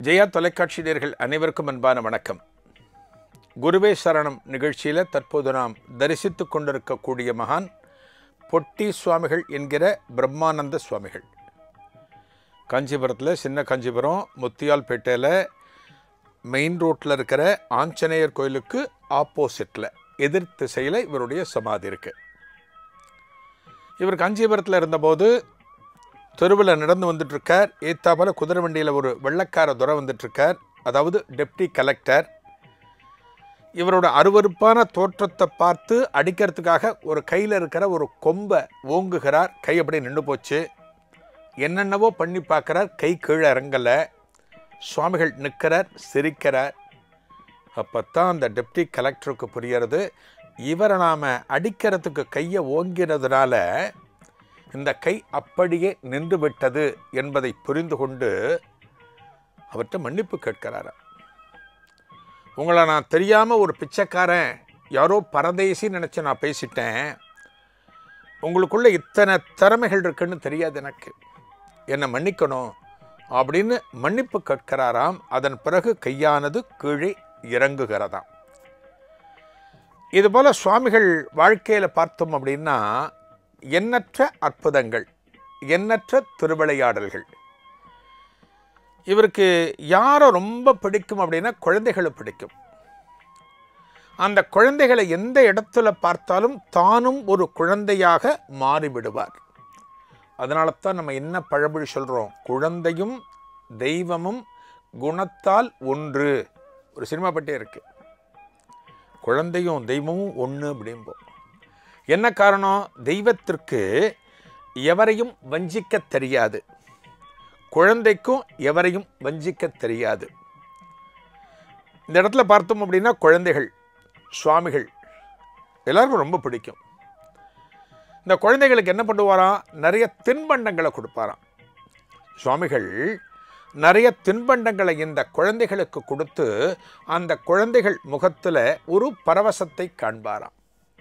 ஜெயா தொலைக்காட்சி நேயர்கள் அனைவருக்கும் அன்பான வணக்கம் குருவே சரணம் நிகழ்ச்சியில் தற்போது நாம் தரிசித்து கொண்டிருக்கக்கூடிய மகான் பொட்டி சுவாமிகள் என்கிற பிரம்மானந்த சுவாமிகள் காஞ்சிபுரத்தில் சின்ன காஞ்சிபுரம் முத்தியால்பேட்டையில் மெயின் ரோட்டில் இருக்கிற ஆஞ்சநேயர் கோயிலுக்கு ஆப்போசிட்டில் எதிர் திசையில் இவருடைய சமாதி இருக்குது இவர் காஞ்சிபுரத்தில் இருந்தபோது தெருவில் நடந்து வந்துட்டு இருக்கார் ஏத்தாப்புல குதிரை வண்டியில் ஒரு வெள்ளக்கார துறை வந்துட்டு இருக்கார் அதாவது டெப்டி கலெக்டர் இவரோட அருவருப்பான தோற்றத்தை பார்த்து அடிக்கிறதுக்காக ஒரு கையில் இருக்கிற ஒரு கொம்பை ஓங்குகிறார் கை அப்படியே நின்று போச்சு என்னென்னவோ பண்ணி பார்க்குறார் கை கீழே இறங்கலை சுவாமிகள் நிற்கிறார் சிரிக்கிறார் அப்போத்தான் அந்த டெப்டி கலெக்டருக்கு புரியறது இவரை நாம் அடிக்கிறதுக்கு கையை ஓங்கிறதுனால இந்த கை அப்படியே நின்று விட்டது என்பதை புரிந்து கொண்டு அவர்கிட்ட மன்னிப்பு கேட்கிறாரா உங்களை நான் தெரியாமல் ஒரு பிச்சைக்காரன் யாரோ பரதேசி நினச்சி நான் பேசிட்டேன் உங்களுக்குள்ள இத்தனை திறமைகள் இருக்குன்னு தெரியாது எனக்கு என்னை மன்னிக்கணும் அப்படின்னு மன்னிப்பு கேட்கிறாராம் அதன் பிறகு கையானது கீழே இறங்குகிறதாம் இதுபோல் சுவாமிகள் வாழ்க்கையில் பார்த்தோம் அப்படின்னா எண்ணற்ற அற்புதங்கள் எண்ணற்ற திருவிளையாடல்கள் இவருக்கு யாரை ரொம்ப பிடிக்கும் அப்படின்னா குழந்தைகளை பிடிக்கும் அந்த குழந்தைகளை எந்த இடத்துல பார்த்தாலும் தானும் ஒரு குழந்தையாக மாறிவிடுவார் அதனால தான் நம்ம என்ன பழமொழி சொல்கிறோம் குழந்தையும் தெய்வமும் குணத்தால் ஒன்று ஒரு சினிமா பட்டே இருக்கு குழந்தையும் தெய்வமும் ஒன்று அப்படிம்போம் என்ன காரணம் தெய்வத்திற்கு எவரையும் வஞ்சிக்க தெரியாது குழந்தைக்கும் எவரையும் வஞ்சிக்க தெரியாது இந்த இடத்துல பார்த்தோம் அப்படின்னா குழந்தைகள் சுவாமிகள் எல்லாருக்கும் ரொம்ப பிடிக்கும் இந்த குழந்தைகளுக்கு என்ன பண்ணுவாராம் நிறைய தின்பண்டங்களை கொடுப்பாராம் சுவாமிகள் நிறைய தின்பண்டங்களை இந்த குழந்தைகளுக்கு கொடுத்து அந்த குழந்தைகள் முகத்தில் ஒரு பரவசத்தை காண்பாராம்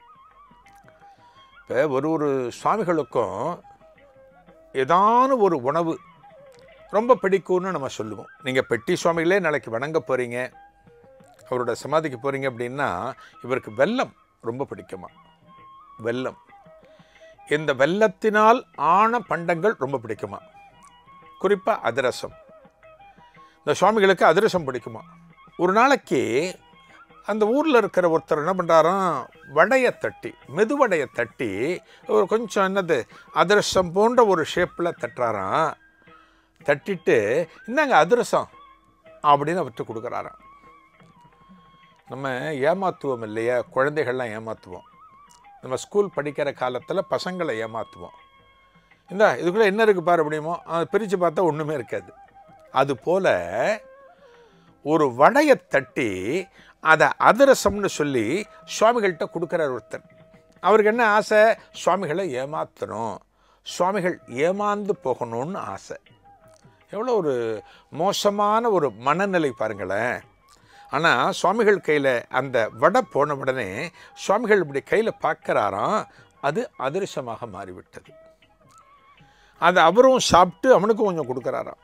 இப்போ ஒரு ஒரு சுவாமிகளுக்கும் ஏதான ஒரு உணவு ரொம்ப பிடிக்கும்னு நம்ம சொல்லுவோம் நீங்கள் பெட்டி சுவாமிகளே நாளைக்கு வணங்க போகிறீங்க அவரோட சமாதிக்கு போகிறீங்க அப்படின்னா இவருக்கு வெல்லம் ரொம்ப பிடிக்குமா வெல்லம் இந்த வெல்லத்தினால் ஆன பண்டங்கள் ரொம்ப பிடிக்குமா குறிப்பாக அதிரசம் இந்த சுவாமிகளுக்கு அதிரசம் பிடிக்குமா ஒரு நாளைக்கு அந்த ஊரில் இருக்கிற ஒருத்தர் என்ன பண்ணுறாராம் வடையை தட்டி மெதுவடையை தட்டி ஒரு கொஞ்சம் என்னது அதிரசம் போன்ற ஒரு ஷேப்பில் தட்டுறாராம் தட்டிட்டு இந்தாங்க அதிரசம் அப்படின்னு அவர்கிட்ட கொடுக்குறாராம் நம்ம ஏமாத்துவோம் இல்லையா குழந்தைகள்லாம் ஏமாற்றுவோம் நம்ம ஸ்கூல் படிக்கிற காலத்தில் பசங்களை ஏமாற்றுவோம் இந்தா இதுக்குள்ளே என்ன இருக்குது பாரு அப்படிமோ அதை பிரித்து பார்த்தா ஒன்றுமே இருக்காது அது போல் ஒரு வடையை தட்டி அதை அதிரசம்னு சொல்லி சுவாமிகள்கிட்ட கொடுக்குறார் ஒருத்தர் அவருக்கு என்ன ஆசை சுவாமிகளை ஏமாற்றணும் சுவாமிகள் ஏமாந்து போகணும்னு ஆசை எவ்வளோ ஒரு மோசமான ஒரு மனநிலை பாருங்களேன் ஆனால் சுவாமிகள் கையில் அந்த வடை போன உடனே சுவாமிகள் இப்படி கையில் பார்க்குறாராம் அது அதிர்ஷமாக மாறிவிட்டது அதை அவரும் சாப்பிட்டு அவனுக்கும் கொஞ்சம் கொடுக்குறாராம்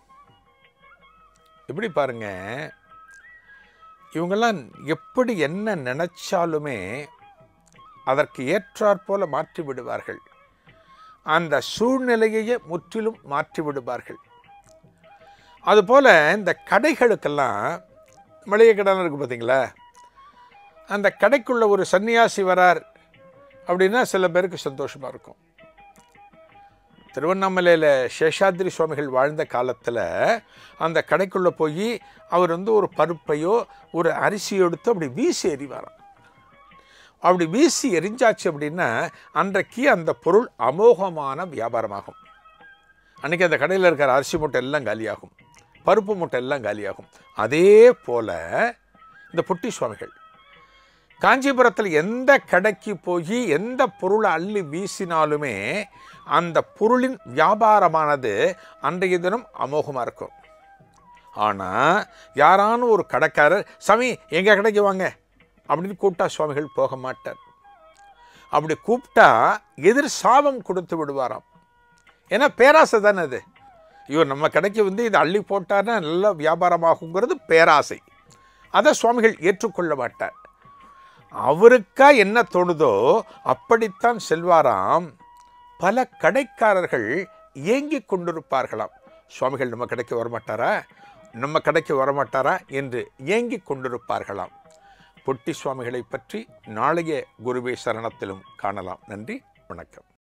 எப்படி பாருங்க இவங்கெல்லாம் எப்படி என்ன நினைச்சாலுமே அதற்கு ஏற்றாற்போல மாற்றி விடுவார்கள் அந்த சூழ்நிலையையே முற்றிலும் மாற்றி விடுவார்கள் அதுபோல் இந்த கடைகளுக்கெல்லாம் மளிகை கடன் இருக்குது பார்த்தீங்களா அந்த கடைக்குள்ள ஒரு சன்னியாசி வரார் அப்படின்னா சில பேருக்கு சந்தோஷமாக இருக்கும் திருவண்ணாமலையில் சேஷாத்ரி சுவாமிகள் வாழ்ந்த காலத்தில் அந்த கடைக்குள்ளே போய் அவர் வந்து ஒரு பருப்பையோ ஒரு அரிசியோ எடுத்து அப்படி வீசி எறிவாராம் அப்படி வீசி எரிஞ்சாச்சு அப்படின்னா அன்றைக்கு அந்த பொருள் அமோகமான வியாபாரமாகும் அன்றைக்கி அந்த கடையில் இருக்கிற அரிசி மூட்டை எல்லாம் காலியாகும் பருப்பு மூட்டை எல்லாம் காலியாகும் அதே போல் இந்த பொட்டி சுவாமிகள் காஞ்சிபுரத்தில் எந்த கடைக்கு போய் எந்த பொருளை அள்ளி வீசினாலுமே அந்த பொருளின் வியாபாரமானது அன்றைய தினம் அமோகமாக இருக்கும் ஆனால் யாரான ஒரு கடைக்காரர் சாமி எங்கள் கடைக்கு வாங்க அப்படின்னு கூப்பிட்டா சுவாமிகள் போக மாட்டார் அப்படி கூப்பிட்டா எதிர் சாபம் கொடுத்து விடுவாராம் ஏன்னா பேராசை தானே அது இவர் நம்ம கடைக்கு வந்து இதை அள்ளி போட்டார்னா நல்ல வியாபாரமாகுங்கிறது பேராசை அதை சுவாமிகள் ஏற்றுக்கொள்ள மாட்டார் அவருக்கா என்ன தோணுதோ அப்படித்தான் செல்வாராம் பல கடைக்காரர்கள் ஏங்கிக் கொண்டிருப்பார்களாம் சுவாமிகள் நம்ம கடைக்கு வரமாட்டாரா நம்ம கடைக்கு வரமாட்டாரா என்று ஏங்கிக் கொண்டிருப்பார்களாம் பொட்டி சுவாமிகளை பற்றி நாளைய குருவே சரணத்திலும் காணலாம் நன்றி வணக்கம்